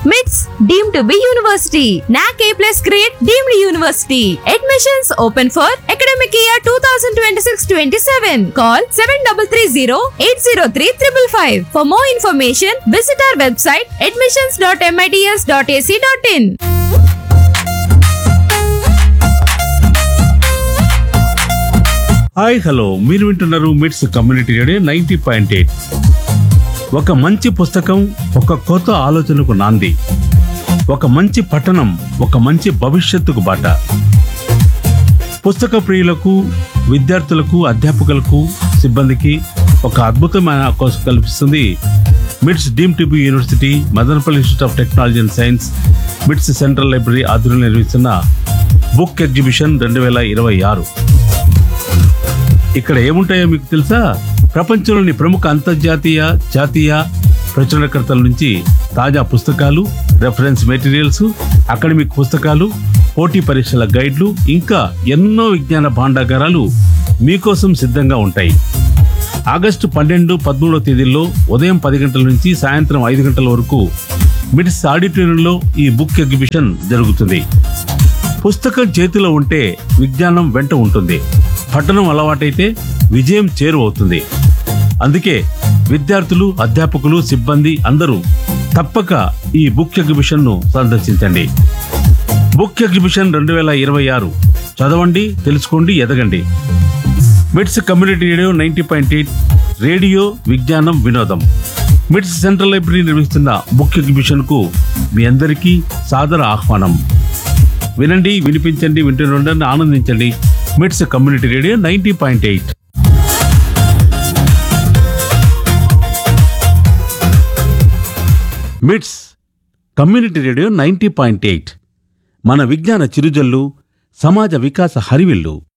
MITS deemed to be university. NAC A plus grade deemed university. Admissions open for academic year 2026-27. Call 7330-803-555. For more information, visit our website admissions.mits.ac.in. Hi hello మీరు వింటున్నారు MITS community radio ninety point eight ఒక మంచి పుస్తకం ఒక కొత్త ఆలోచనకు నాంది ఒక మంచి పట్టణం ఒక మంచి భవిష్యత్తుకు బాట పుస్తక ప్రియులకు విద్యార్థులకు అధ్యాపకులకు సిబ్బందికి ఒక అద్భుతమైన అవకాశం కల్పిస్తుంది MITS deem to be university Madanapalle institute of technology and science MITS central library ఆధ్వర్యంలో నిర్వహిస్తున్న బుక్ ఎగ్జిబిషన్ రెండు వేల ఇరవై ఆరు ఇక్కడ ఏముంటాయో మీకు తెలుసా ప్రపంచంలోని ప్రముఖ అంతర్జాతీయ జాతీయ ప్రచురణకర్తల నుంచి తాజా పుస్తకాలు రెఫరెన్స్ మెటీరియల్స్ అకాడమిక్ పుస్తకాలు పోటీ పరీక్షల గైడ్లు ఇంకా ఎన్నో విజ్ఞాన భాండాగారాలు మీకోసం సిద్ధంగా ఉంటాయి ఆగస్టు పన్నెండు పదమూడవ తేదీల్లో ఉదయం పది గంటల నుంచి సాయంత్రం ఐదు గంటల వరకు మిడ్స్ ఆడిటోరియంలో ఈ బుక్ ఎగ్జిబిషన్ జరుగుతుంది పుస్తకం చేతిలో ఉంటే విజ్ఞానం వెంట ఉంటుంది పఠనం అలవాటైతే విజయం చేరువవుతుంది అందుకే విద్యార్థులు అధ్యాపకులు సిబ్బంది అందరూ తప్పక ఈ బుక్ ఎగ్జిబిషన్ ను సందర్శించండి బుక్ ఎగ్జిబిషన్ రెండు వేల ఇరవై ఆరు చదవండి తెలుసుకోండి ఎదగండి MITS community radio ninety point eight radio విజ్ఞానం వినోదం మిట్స్ సెంట్రల్ లైబ్రరీ నిర్వహిస్తున్న బుక్ ఎగ్జిబిషన్ కు మీ అందరికీ సాదర ఆహ్వానం వినండి వినిపించండి వింటుండండి ఆనందించండి MITS community radio ninety point eight MITS community radio ninety point eight మన విజ్ఞాన చిరుజల్లు సమాజ వికాస హరివిల్లు